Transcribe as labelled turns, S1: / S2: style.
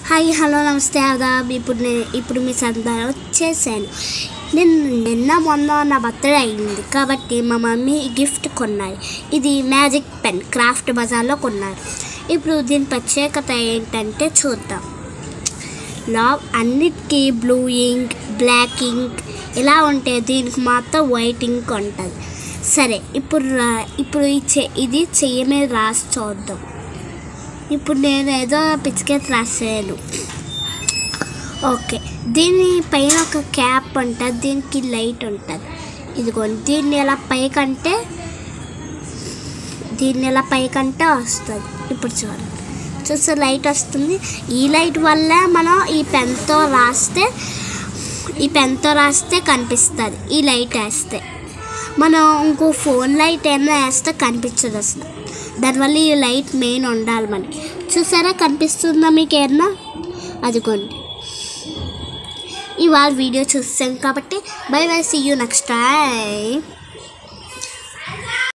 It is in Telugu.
S1: హాయ్ హలో నమస్తే ఆదాబ్ ఇప్పుడు నేను ఇప్పుడు మీ సంతానం వచ్చేసాను నేను నిన్న మొన్న నా బర్త్డే అయింది కాబట్టి మా మమ్మీ గిఫ్ట్ కొన్నారు ఇది మ్యాజిక్ పెన్ క్రాఫ్ట్ బజార్లో కొన్నారు ఇప్పుడు దీని ప్రత్యేకత ఏంటంటే చూద్దాం లావ్ అన్నిటికీ బ్లూ ఇంక్ బ్లాక్ ఇంక్ ఇలా ఉంటే దీనికి మాత్రం వైట్ ఇంక్ ఉంటుంది సరే ఇప్పుడు రా- ఇప్పుడు ఈ చె- ఇది చెయ్యి మీద రాసి చూద్దాం ఇప్పుడు నేను ఏదో పిచ్చికెట్ రాసాను ఓకే దీని పైన ఒక క్యాప్ ఉంటుంది దీనికి లైట్ ఉంటుంది ఇదిగోండి దీన్ని ఇలా పైకంటే దీన్ని ఇలా పైకంటే వస్తుంది ఇప్పుడు చూడండి చూస్తే లైట్ వస్తుంది ఈ లైట్ వల్ల మనం ఈ పెన్తో రాస్తే ఈ పెన్తో రాస్తే కనిపిస్తుంది ఈ లైట్ వేస్తే మనం ఇంకో ఫోన్ లైట్ ఏమైనా వేస్తే కనిపించదు అసలు దానివల్ల ఈ లైట్ మెయిన్ ఉండాలి మనకి చూసారా కనిపిస్తుందా మీకు ఏమన్నా అదిగోండి ఇవాళ వీడియో చూస్తాం కాబట్టి bye bye see you next time